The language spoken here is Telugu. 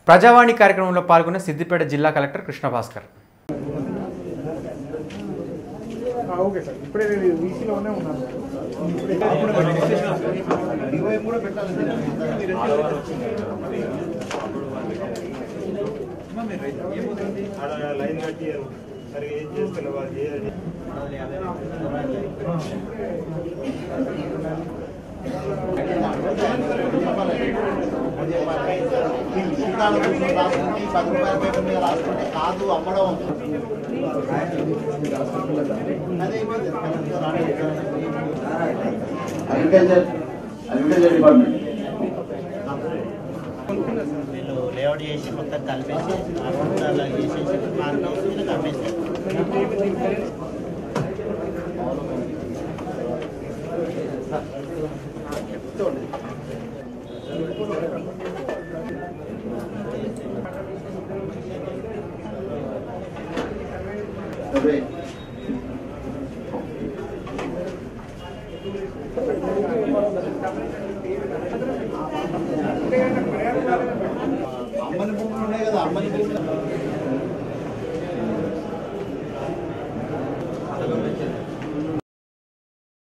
ప్రజావాణి కార్యక్రమంలో పాల్గొన్న సిద్దిపేట జిల్లా collector Krishna Bhaskar okay sir ఇప్పుడే నేను వీసీలోనే ఉన్నాను లైన్ కట్టియారు సరిగా ఏం చేస్తున్నారు వాళ్ళు చేయాలి పది రూపాయల పేపర్ మీద రాసుకుంటే కాదు అమ్మడం అదే అయిపోయింది. అగ్రికల్చర్ అగ్రికల్చర్ డిపార్ట్మెంట్ వీళ్ళు లేఅవుట్ చేసి మొత్తం కలిపేసి అకౌంట్ అలా చేసేసి ఫార్మ్ హౌస్ మీద కమ్మేస్తారు అమ్మని భూములు ఉన్నాయి కదా అమ్మని భూములు